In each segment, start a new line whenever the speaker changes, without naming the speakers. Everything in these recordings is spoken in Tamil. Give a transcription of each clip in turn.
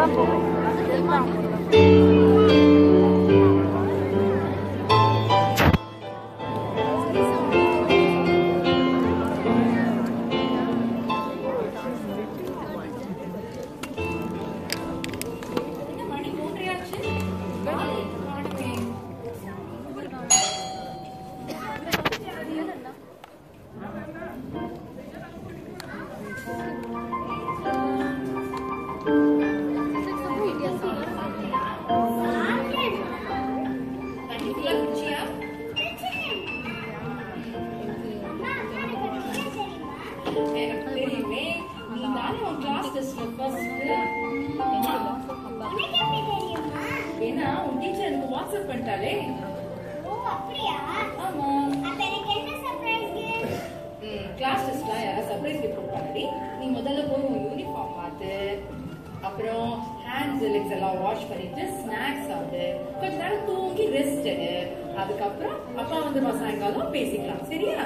மணி மூன்றையாச்சு காணுமே. தண்ணி full ஆ குடிச்சியா? எனக்கு தெரியுமே நீ தானே உன் கிளாஸ் டெஸ்ட்ல ஃபர்ஸ்ட் ஏன்னா உன் டீச்சர் எனக்கு வாட்ஸ்அப் பண்ணிட்டாலே ஆமா கிளாஸ் டெஸ்ட்ல யாராவது சர்ப்ரைஸ் கிஃப்ட் கொடுப்பாங்கடி நீ முதல்ல போய் உன் யூனிஃபார்ம் மாத்து அப்புறம் ஹேண்ட்ஸ் லெக்ஸ் எல்லாம் வாஷ் பண்ணிட்டு ஸ்நாக்ஸ் சாப்பிடு கொஞ்ச நேரம் தூங்கி ரெஸ்ட் எடு அதுக்கப்புறம் அப்பா வந்துருவா சாயங்காலம் பேசிக்கலாம் சரியா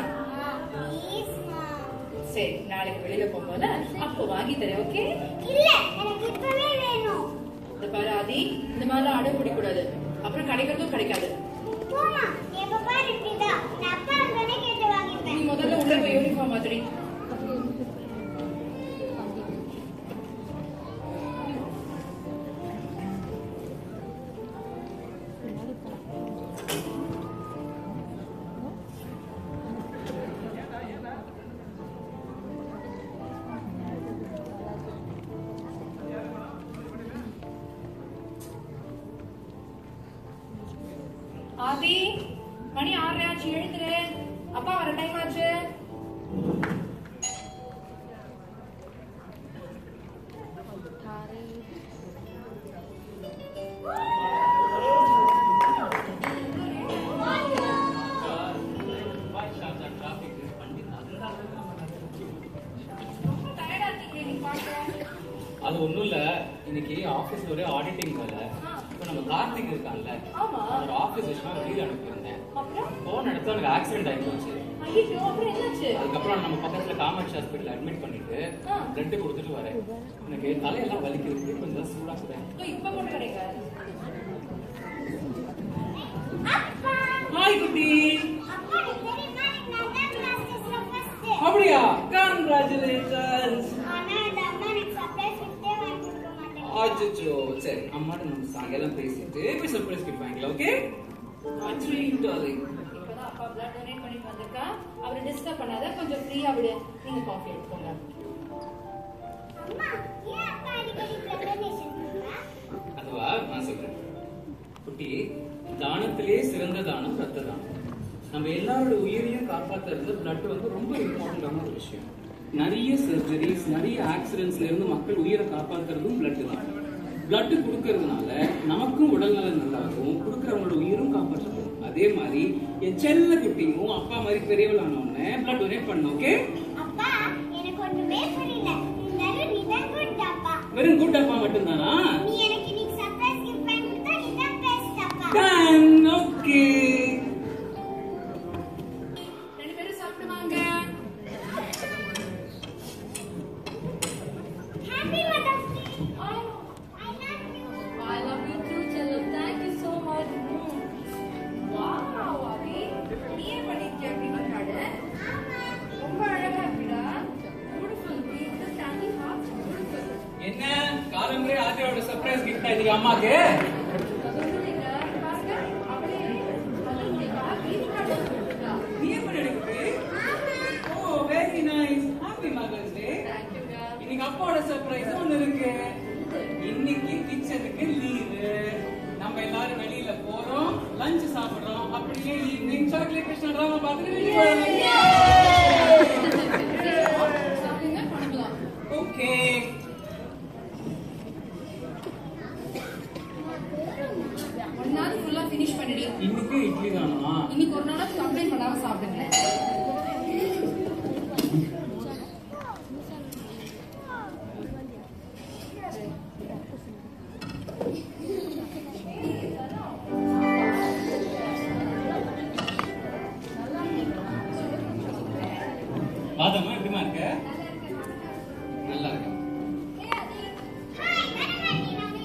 சரி நாளைக்கு வெளியில போகும்போது அப்போ வாங்கி தரேன் ஓகே இந்த பாரு ஆதி இந்த மாதிரிலாம் அடம் பிடிக்கூடாது அப்புறம் கிடைக்கிறதும் கிடைக்காது நீ முதல்ல உள்ள போய் யூனிஃபார்ம் மாத்திரி ஆதி மணி ஆறரை ஆச்சு எழுந்துரு அப்பா வர டைம் ஆச்சு டயர்டா இருக்கீங்க நீ பாக்க
அது ஒண்ணும் இல்ல இன்னைக்கு ஆபீஸ்ல ஒரே ஆடிட்டிங் வேலை இப்போ நம்ம கார்த்திக் இருக்கான்ல
ஆமா
அவரோட ஆபீஸ் விஷயமா வெளியில அனுப்பியிருந்தேன்
அப்புறம்
போன இடத்துல எனக்கு ஆக்சிடென்ட் ஆகி போச்சு
ஐயோ அப்புறம் என்னாச்சு
அதுக்கப்புறம் நம்ம பக்கத்துல காமாட்சி ஹாஸ்பிட்டல் அட்மிட் பண்ணிட்டு
ஆ.
பிளட் கொடுத்துட்டு வரேன் எனக்கு தலையெல்லாம் வலிக்குது கொஞ்சம் சூடா கூட
இதோ இப்ப கூட கிடைக்காது
ஹாய் குட்டி அப்படியா கங்க்ராச்சுலேஷன்ஸ் அச்சோ சரி அம்மாட்ட நம்ம சாயங்காலம் பேசிட்டு போய் சர்ப்ரைஸ் கிஃப்ட் வாங்கிக்கலாம் ஓகே அச்சுலி டார்லிங்
இப்பதான் அப்பா பிளட் டொனேட் பண்ணிட்டு வந்திருக்கா அவரை டிஸ்டர்ப் பண்ணாத கொஞ்சம் ஃப்ரீயா விடு நீங்க காஃபி எடுத்துக்கோங்க
அதுவா நான் சொல்றேன் குட்டி தானத்திலே சிறந்த தானம் ரத்த தானம் நம்ம எல்லாரோட உயிரையும் காப்பாத்துறது பிளட் வந்து ரொம்ப இம்பார்ட்டன்டான ஒரு விஷயம் நிறைய சர்ஜரிஸ் நிறைய ஆக்சிடென்ட்ஸ்ல இருந்து மக்கள் உயிரை காப்பாத்துறதும் பிளட் தான் பிளட் கொடுக்கறதுனால நமக்கும் உடல்நலம் நல்லா இருக்கும் கொடுக்கறவங்களோட உயிரும் காப்பாற்றப்படும் அதே மாதிரி என் செல்ல குட்டியும் அப்பா மாதிரி பெரியவளான உடனே பிளட் டொனேட் பண்ணணும் ஓகே வெறும் குட் அப்பா மட்டும்தானா டன் ஓகே
ரெண்டு பேரும் சாப்பிடுவாங்க I love you too, செல்லம். Thank you so much. Wow, அபி. நீ ஏன் பண்ணிருக்கியா greeting card? ரொம்ப அழகா இருக்குடா. Beautiful. இந்த tiny heart, beautiful.
என்ன காலம்பரே ஆதியோட சர்ப்ரைஸ் கிஃப்ட் இன்னைக்கு அம்மாக்கு
சொல்லுங்க, பாருங்க. அவளே அவளுக்கா greeting card கொடுத்துருக்கா.
நீ எப்படி எடுக்குது oh very nice happy mother's day
Thank you, girl.
இன்னைக்கு அப்பாவோட சர்ப்ரைஸ் ஒன்னு இருக்கு இன்னைக்கு கிச்சனுக்கு லீவு நம்ம எல்லாரும் வெளியில போறோம் லஞ்ச் சாப்பிடுறோம் அப்படியே ஈவினிங் சாக்லேட் கிருஷ்ண டிராமா பார்த்துட்டு வீட்டுக்கு
சாப்பிடுங்க, பண்ணலாம்.
ஓகே
ஒரு நாள் ஃபுல்லா finish பண்ணிடு.
இன்னைக்கு இட்லி தானா
இன்னைக்கு ஒரு நாள் கம்ப்ளைண்ட் பண்ணாம சாப்பிடுங்க
பாதமா எப்படிமா இருக்க நல்லா இருக்கு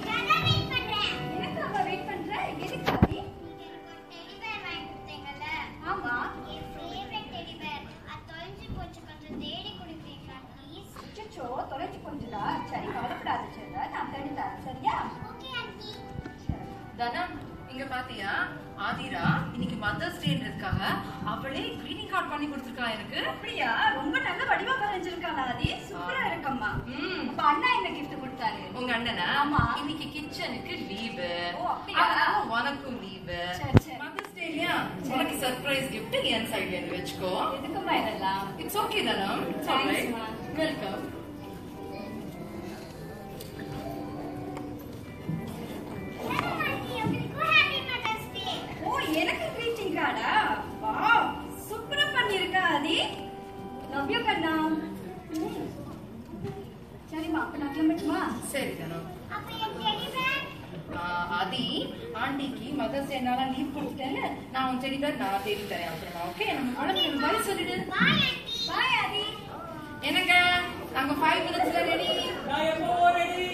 முடிஞ்சுதா சரி கவலைப்படாத செல்ல நான் தேடி தரேன் சரியா சரி
தானா இங்க பாத்தியா ஆதிரா இன்னைக்கு மதர்ஸ் டேன்றதுக்காக அவளே கிரீட்டிங் கார்டு பண்ணி கொடுத்துருக்கா எனக்கு
அப்படியா ரொம்ப நல்ல வடிவா வரைஞ்சிருக்காளா ஆதி சூப்பரா இருக்கம்மா
ம்.
அப்ப அண்ணா என்ன கிஃப்ட் கொடுத்தாரு
உங்க அண்ணனா
ஆமா.
இன்னைக்கு கிச்சனுக்கு லீவு
ஓ, அப்படியா?
அதனால உனக்கும் லீவு
சரி, சரி.
மதர்ஸ் டே இல்லையா உனக்கு சர்ப்ரைஸ் கிஃப்ட் என் சைடுல இருந்து வச்சுக்கோ
எதுக்குமா இதெல்லாம்
இட்ஸ் ஓகே தானா
Thanks, ma.
வெல்கம்
ஓ எனக்கு கிரீட்டிங் கார்டா வாவ் சூப்பரா பண்ணிருக்கா ஆதி லவ் யூ கண்ணா ம். சரிம்மா அப்ப நான் கிளம்பட்டுமா
சரி தானா ஆதி ஆண்டிக்கு மதர்ஸ் டேனால லீவ் கொடுத்துட்டேன்ல நான் உன் செடி பேர் நான் தேடி தரேன் அப்புறமா ஓகே நம்ம குழந்தைங்க பாய் சொல்லிடு
பாய் ஆதி
என்னங்க நாங்க ஃபைவ் மினிட்ஸ்ல ரெடி
நான் எப்போ ரெடி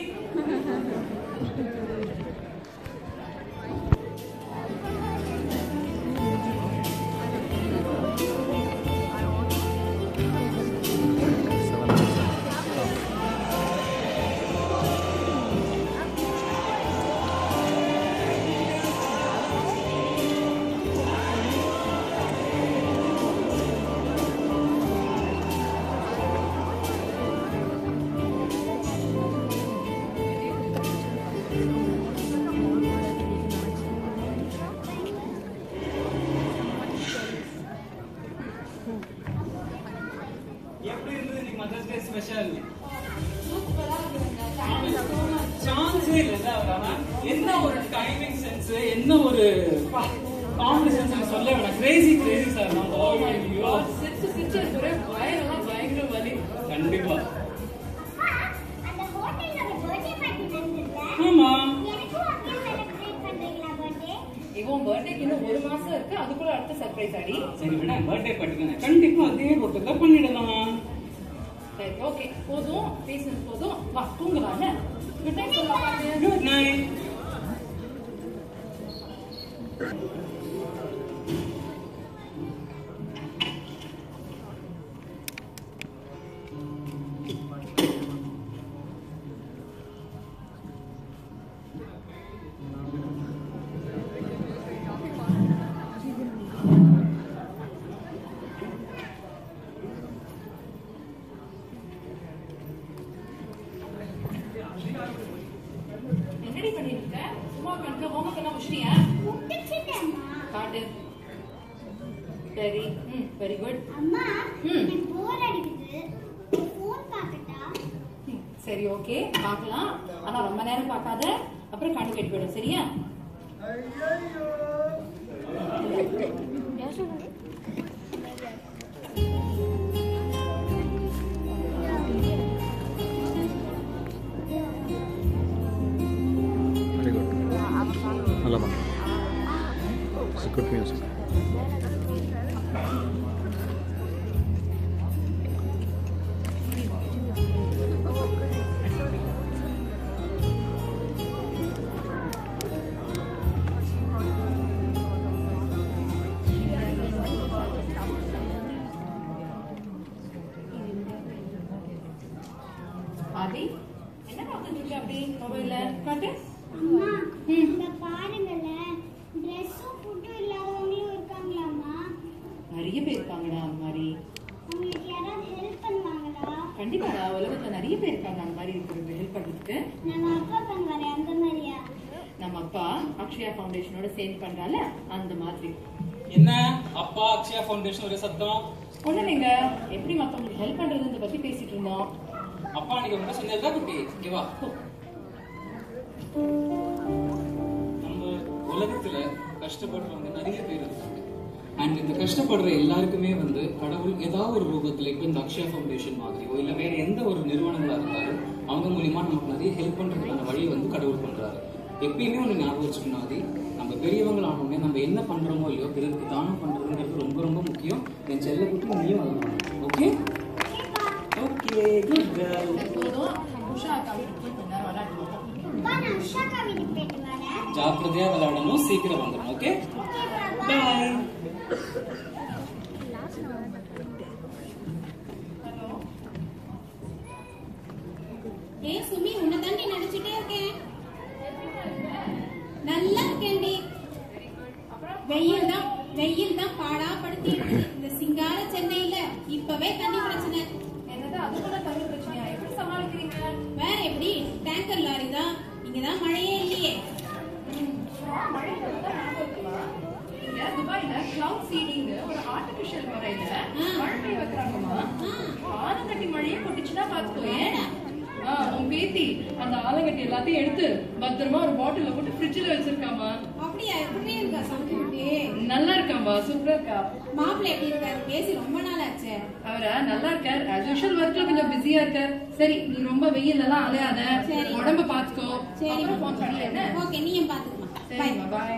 எப்படி இருந்தது இன்னைக்கு மதர்ஸ் டே ஸ்பெஷல் சான்ஸே இல்ல அவரானா என்ன ஒரு டைமிங் சென்ஸ் என்ன ஒரு காமெடி சென்ஸ் சொல்ல வேணாம் கிரேசி கிரேசி சார் நம்ம ஐயோ
சிரிச்சு சிரிச்சு ஒரே பயங்கரமா பயங்கர வலி
கண்டிப்பா
அந்த ஹோட்டல்ல ஒரு பர்த்டே பார்ட்டி நடந்ததுல
ஆமா
எனக்கும் அப்படியே செலிப்ரேட் பண்றீங்களா பர்த்டே
இவன் பர்த்டேக்கு இன்னும் ஒரு மாசம் இருக்கு அதுக்குள்ள அடுத்த சர்ப்ரைஸ் ஆடி
சரி விட பர்த்டே பார்ட்டி கண்டிப்பா அதே போட்டு பண்ணிடலாம்
சரி ஓகே போதும் பேசுனது போதும் வா தூங்கலாம் குட் நைட் சொல்லலாம்
குட் நைட்
என்னடி பண்ணிட்டு இருக்க சும்மா கணக்கு ஹோம்ஒர்க் எல்லாம் முடிச்சிட்டியா
முட்டிச்சிட்டேம்மா
காட்டு சரி ம் வெரி குட்
அம்மா
ம்.
எனக்கு போர் அடிக்குது ஃபோன் பார்க்கட்டா
சரி ஓகே பார்க்கலாம் ஆனா ரொம்ப நேரம் பார்க்காத அப்புறம் கண்ணு கட்டி போயிடும் சரியா
Very good. நல்லா பண்ணு It's a good music.
ஆதி என்ன பார்த்துட்டு இருக்க அப்படி மொபைல்ல காட்டு
அம்மா
ம்.
இந்த பாருங்களேன் ட்ரெஸ்ஸும் ஃபுட்டும் இல்லாதவங்களும் இருக்காங்களாம்மா
நிறைய பேர் இருக்காங்கடா அந்த மாதிரி
உங்களுக்கு யாராவது ஹெல்ப் பண்ணுவாங்களா
கண்டிப்பாடா உலகத்துல நிறைய பேர் இருக்காங்க அந்த மாதிரி இருக்கிறது ஹெல்ப் பண்றதுக்கு
நம்ம அப்பா பண்ணுவாரு அந்த மாதிரியா
நம்ம அப்பா அக்ஷயா ஃபவுண்டேஷனோட சேர்ந்து பண்றால அந்த மாதிரி
என்ன அப்பா அக்ஷயா ஃபவுண்டேஷன் ஒரே சத்தம்
ஒண்ணு நீங்க எப்படி மத்தவங்களுக்கு ஹெல்ப் பண்றதுன்றத பத்தி பேசிட்டு இருந்தோம்
அப்பா நீங்க மட்டும் செஞ்சதா குட்டி இங்க வா நம்ம உலகத்துல கஷ்டப்படுறவங்க நிறைய பேர் இருக்காங்க அண்ட் இந்த கஷ்டப்படுற எல்லாருக்குமே வந்து கடவுள் ஏதாவது ஒரு ரூபத்துல இப்ப இந்த அக்ஷயா ஃபவுண்டேஷன் மாதிரியோ இல்ல வேற எந்த ஒரு நிறுவனங்களா இருந்தாலும் அவங்க மூலியமா நமக்கு நிறைய ஹெல்ப் பண்றதுக்கான வழியை வந்து கடவுள் பண்றாரு எப்பயுமே ஒண்ணு ஞாபகம் வச்சுக்கணும் ஆதி நம்ம பெரியவங்க ஆனோடனே நம்ம என்ன பண்றோமோ இல்லையோ பிறருக்கு தானம் பண்றதுங்கிறது ரொம்ப ரொம்ப முக்கியம் என் செல்ல குட்டி நீயும் அதை பண்ணணும் ஓகே ஓகே குட் கேர்ள்
போதும் உஷா அக்கா வீட்டுக்கு போய் கொஞ்ச நேரம் விளையாட்டு
அப்பா நான் உஷாக்கா வீட்டுக்கு போயிட்டு வரேன்
ஜாக்கிரதையா விளையாடணும் சீக்கிரம் வந்துடணும் ஓகே
ஓகே பாப்பா
பாய்
ஹலோ
ஏய் சுமி உன்னை தாண்டி நினைச்சிட்டே இருக்கேன் நல்லா இருக்கேன்டி வெயில் தான் வெயில் தான் பாடா படுத்தி இருக்குது இந்த சிங்கார சென்னையில இப்பவே தண்ணி பிரச்சனை
என்னது அது கூட தண்ணி பிரச்சனையா எப்படி சமாளிக்கிறீங்க
வேற எப்படி டேங்கர் லாரி தான் இங்கதான் மழையே இல்லையே
மழை வந்தா ஞாபகம் இருக்குமா? இங்க துபாய்ல cloud seeding ஒரு artificial முறையில மழை பெய்ய வைக்கிறாங்கம்மா. ஆலங்கட்டி மழையே கொட்டுச்சுன்னா பாத்துக்கோயேன். ஆ, உன் பேத்தி அந்த ஆலங்கட்டி எல்லாத்தையும் எடுத்து பத்திரமா ஒரு பாட்டில்ல போட்டு ஃப்ரிட்ஜ்ல வச்சிருக்காமா
அப்படியா எப்படி இருக்கா சமைக்கிட்டு
நல்லா இருக்காமா சூப்பரா இருக்கா
மாப்பிள்ளை எப்படி இருக்காரு பேசி ரொம்ப நாள் ஆச்சே
அவரா நல்லா இருக்கார் as usual ஒர்க்ல கொஞ்சம் பிஸியா இருக்கார் சரி நீ ரொம்ப வெயில் எல்லாம் அலையாத
சரி.
உடம்ப பாத்துக்கோ
சரி
அப்புறம் phone பண்ணி என்ன
ஓகே நீயும் பாத்துக்கமா பை
சரிம்மா பாய்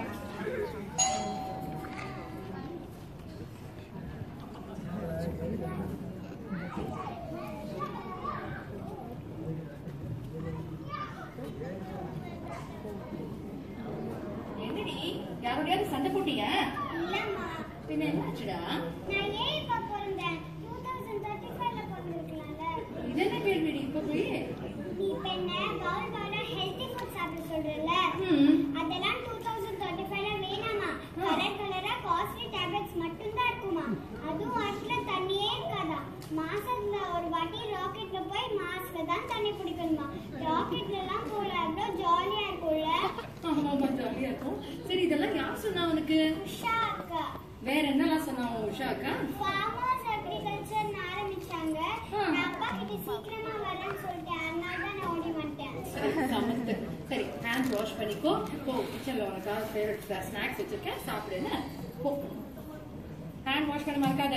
என்னடி யாரோடையாவது சண்டை போட்டியா
இல்லம்மா
பின்ன என்னாச்சுடா
நான் ஏன் இப்ப பிறந்தேன் டூ தௌசண்ட் தேர்ட்டி ஃபைவ்ல பிறந்திருக்கலாம்ல
இது என்ன கேள்விடி இப்ப போய்
நீ இப்ப என்ன கவர்மெண்ட் ஹெல்த்தி ஃபுட் சாப்பிட சொல்றல
ம்.
அதெல்லாம் டூ தௌசண்ட் தேர்ட்டி ஃபைவ்ல வேணாமா கலர் கலரா காஸ்ட்லி டேப்லெட்ஸ் மட்டும்தான் இருக்குமா அதுவும் வாட்டர்ல தண்ணியே இருக்காதா மாசத்துல ஒரு வாட்டி ராக்கெட்ல போய் மாஸ்ல தான் தண்ணி பிடிக்கணுமா ராக்கெட்ல எல்லாம் போல எவ்வளோ ஜாலியா இருக்கும்ல
ஆமாமா ஜாலியா இருக்கும் சரி இதெல்லாம் யார் சொன்னா உனக்கு
உஷா அக்கா
வேற என்னலாம் சொன்னா உன் உஷா அக்கா
ஃபார்மர்ஸ் அக்ரிகல்ச்சர் ஆரம்பிச்சாங்க
ஆ.
நான் அப்பா கிட்ட சீக்கிரமா வரேன்னு சொல்லிட்டேன் அதனால தான் நான் ஓடி வந்துட்டேன்
சரி சமத்து சரி ஹேண்ட் வாஷ் பண்ணிக்கோ போ கிச்சன்ல உனக்காக ஃபேவரட் ஸ்நாக்ஸ் வச்சிருக்கேன் சாப்பிடுன்னு போ ஹேண்ட் வாஷ் பண்ண மறக்காத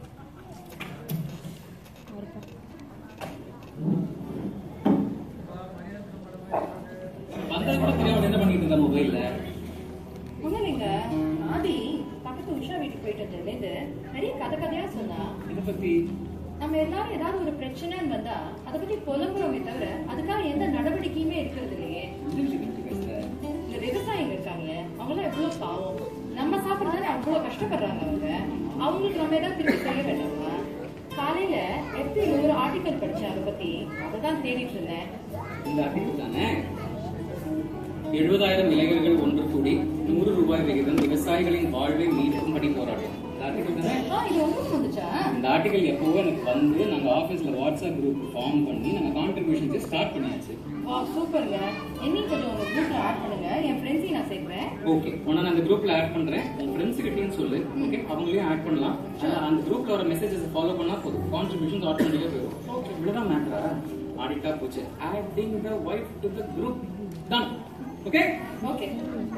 வந்தது கூட தெரியாம என்ன பண்ணிட்டு இருக்க மொபைல்ல
ஒண்ணும் இல்லைங்க ஆதி பக்கத்து உஷா வீட்டுக்கு போயிட்டு வந்ததுலேருந்து நிறைய கதை கதையா சொன்னா
இத பத்தி
நம்ம எல்லாரும் ஏதாவது ஒரு பிரச்சனைன்னு வந்தா அதை பத்தி புலம்புறோமே தவிர அதுக்காக எந்த நடவடிக்கையுமே இருக்கிறது இல்லையே
இந்த விஷயம் பத்தி பேசுற
இந்த விவசாயிங்க இருக்காங்க அவங்களாம் எவ்வளவு பாவம் நம்ம சாப்பிடுறதுல அவ்வளவு கஷ்டப்படுறாங்க அவங்க அவங்களுக்கு நம்ம ஏதாவது திருப்பி செய்ய வேண்டாமா காலையில எப்படி ஒரு ஆர்டிக்கல் படிச்சேன் அதை பத்தி அதை தான் தேடிட்டு இருந்தேன்
இந்த ஆர்டிகல் தானே எழுபதாயிரம் இளைஞர்கள் ஒன்று கூடி நூறு ரூபாய் விகிதம் விவசாயிகளின் வாழ்வை மீட்கும்படி போராட்டம் இந்த ஆர்டிகல் தானே
ஆ, இது உங்களுக்கு வந்துச்சா
இந்த ஆர்டிகல் எப்பவோ எனக்கு வந்து நாங்க ஆபீஸ்ல வாட்ஸ்அப் குரூப் ஃபார்ம் பண்ணி நாங்க கான்ட்ரிபியூஷன்ஸ் ஸ்டார்ட் பண்ணியாச்சு
வா சூப்பர்ங்க என்னையும் கொஞ்சம் உங்க குரூப்ல ஆட் பண்ணுங்க என் ஃப்ரெண்ட்ஸையும் நான் சேர்க்கிறேன்
ஓகே உன்னை நான் அந்த குரூப்ல ஆட் பண்றேன் உன் ஃப்ரெண்ட்ஸ் கிட்டயும் சொல்லு ஓகே அவங்களையும் ஆட் பண்ணலாம் அதுல அந்த குரூப்ல வர மெசேஜஸ் ஃபாலோ பண்ணா போதும் கான்ட்ரிபியூஷன்ஸ் ஆட்டோமேட்டிக்கா போயிடும் ஓகே இவ்வளவுதான் மேட்டரா ஆடிட்டா போச்சு adding the wife to the group done okay
okay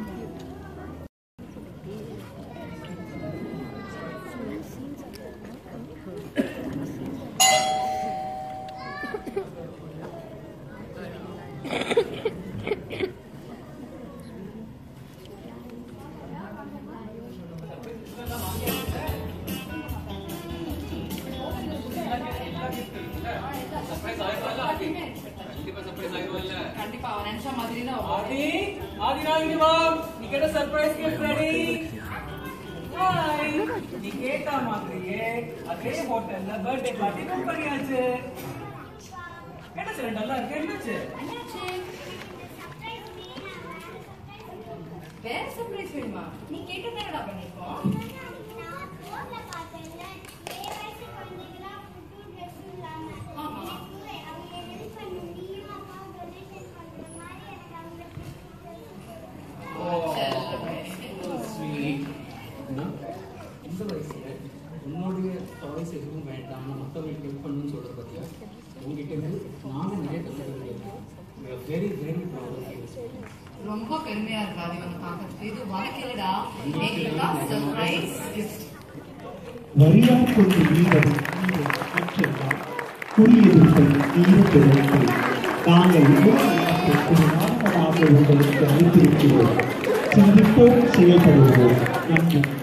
கண்டிப்பா சர்ப்ரைஸ் ஆயிடுவல்ல
கண்டிப்பா அவன் நினைச்ச மாதிரி தான்
ஆதி ஆதி நாளினி வாம் நீ கேட்ட சர்ப்ரைஸ் கிஃப்ட் ரெடி ஹாய் நீ கேட்ட மாதிரியே அதே ஹோட்டல்ல பர்த்டே பார்ட்டி புக் பண்ணியாச்சு கேட்ட சார் நல்லா இருக்கு என்னாச்சு
வேற சர்ப்ரைஸ் வேணுமா நீ கேட்டது என்னடா பண்ணிருக்கோம்
நான் போன்ல பார்த்தேன்ல ஏழு வயசு குழந்தைங்களாம் புது ட்ரெஸ் இல்லாம
ஆமா.
எனக்கு அவங்க ஹெல்ப் பண்ண நீயும் அப்பாவும் டொனேஷன் பண்ற மாதிரி எனக்கு அவங்க
ஸ்வீட் இந்த வயசுல உன்னுடைய டாய்ஸ் எதுவும் வேண்டாம் மற்றவங்களுக்கு ஹெல்ப் பண்ணணும்னு சொல்றது பத்தியா உங்ககிட்ட இருந்து நானும் நிறைய கற்றுக்கிறேன் வெரி வெரி ப்ராப்ளம்
ரொம்ப பெருமையா இருக்கு அது வந்து பார்க்கறதுக்கு இது உனக்கு இல்லடா எங்களுக்கா சர்ப்ரைஸ் கிஃப்ட்
வரியார் கொண்டு ஈவது அற்றெல்லாம் குறியீடுகள் ஈரத்திற்கு நாங்கள் உருவாக்கமாக உங்களுக்கு அளித்திருக்கிறோம் சிந்திப்போம் செயல்படுவோம் நன்றி